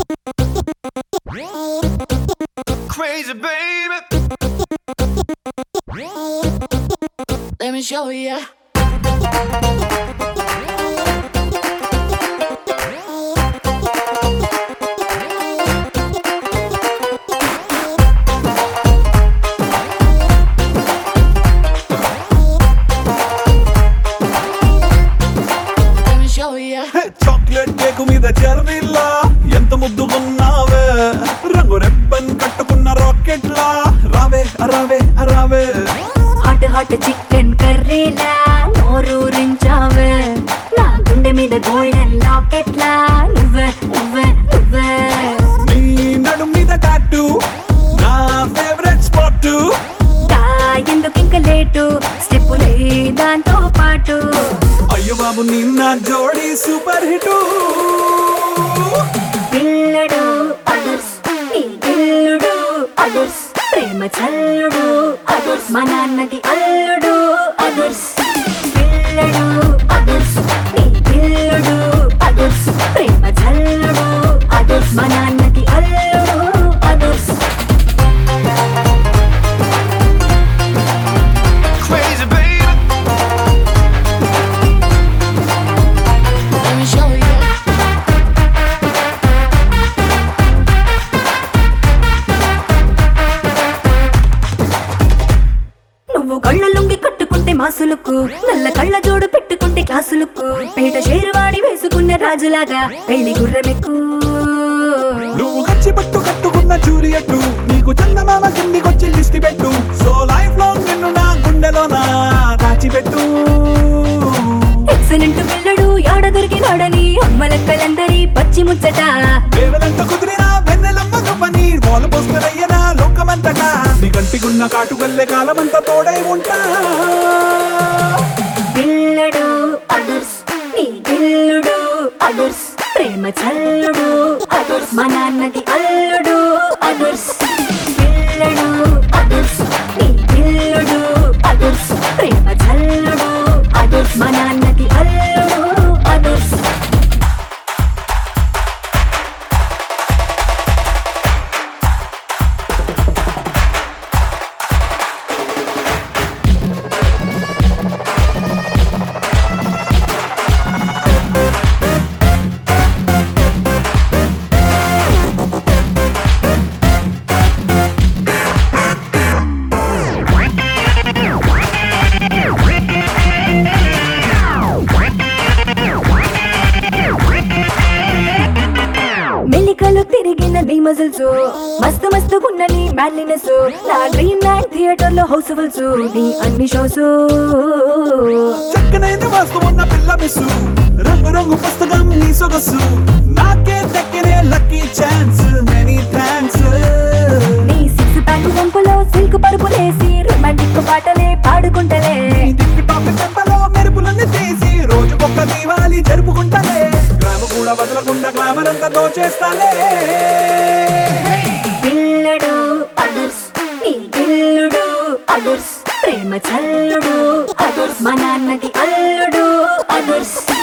Crazy baby. Let me show ya. Let me show ya. Chocolate cake మీద చెర్రీలా ఎంత ముద్దుకున్నావే రంగు రెబ్బన్ కట్టుకున్న రాకెట్ లా రావే రావే రావే హాట్ హాట్ చికెన్ కర్రీలా నోరూరించావే నా గుండె మీద గోల్డెన్ లాకెట్లా నువ్వే నువ్వే నువ్వే నీ నడు మీద టాటూ నా ఫేవరెట్ స్పాట్ దా ఎందుకు ఇంక లేటు స్టెప్పులే దాంతో పాటు అయ్యో బాబు నిన్న జోడి సూపర్ హిట్ పిల్లడు అదుర్స్ నీ పిల్లుడు అదుర్స్ ప్రేమ చల్లుడు అదుర్స్ మా నాన్నకి అల్లుడు అదుర్స్ పిల్లడు అదుర్స్ నీ పిల్లుడు అదుర్స్ ప్రేమ చల్లుడు అదుర్స్ మా నాన్నకి అల్లుడు అదుర్స్ Crazy baby. Let me show ya. నువ్వు కళ్ళ లుంగి కట్టుకుంటే మాసులకు నల్ల కళ్ళ జోడు పెట్టుకుంటే క్లాసులకు పేట షేరువాడి వేసుకున్న రాజులాగా పెళ్లి గుర్రమెక్కు నువ్వు కచ్చి పట్టు కట్టుకున్న జూలియట్టు నీకు చందమామ కిందికొచ్చి లిస్టి పెట్టు సో లైఫ్ లాంగ్ నిన్ను నా గుండెలోన దాచిపెట్టు ఎక్సలెంట్ పిల్లడు యాడ దొరికినాడని అమ్మలక్కలందరి పచ్చి ముచ్చట వేవలంత కుదిరినా వెన్నెలమ్మ గొప్పని పోల పోస్కరయ్యనా లోకమంతటా నీ కంటికున్న కాటుకల్లే కాలమంతా తోడై ఉంటా పిల్లడు అదుర్స్ నీ పిల్లుడు అదుర్స్ ప్రేమ చల్లుడు అదుర్స్ మా నాన్నకి అల్లుడు అదుర్స్ పిల్లడు అదుర్స్ నీ పిల్లుడు అదుర్స్ ప్రేమ చల్లుడు అదుర్స్ మా నాన్నకి అల్లుడు అదుర్స్ మెలికలు తిరిగిన నీ మజిల్స్ మస్తు మస్తు ఉన్న నీ మ్యాలినెస్ నా డ్రీమ్ ల్యాండ్ థియేటర్ లో హౌస్ఫుల్స్ నీ అన్ని షోస్ చక్కనైన వాస్తు ఉన్న పిల్ల మిస్సు రంగు రంగు పుస్తకం నీ సొగసు నాకే దక్కినే లక్కీ ఛాన్స్ మెనీ థ్యాంక్స్ నీ సిక్స్ ప్యాక్ వంపులో సిల్క్ పరుపులేసి రొమాంటిక్ పాటలే పాడుకుంటలే దిక్కు టాప్ చెంపలో మెరుపులన్నీ తీసి రోజుకొక్క దీవాలి జరుపుకుంటాలే గ్రామ కూడా వదలకుండా గ్లామర్ అంతా దోచేస్తాలే పిల్లడు అదుర్స్ నీ పిల్లుడు అదుర్స్ ప్రేమ చల్లుడు అదుర్స్ మా నాన్నకి అల్లుడు అదుర్స్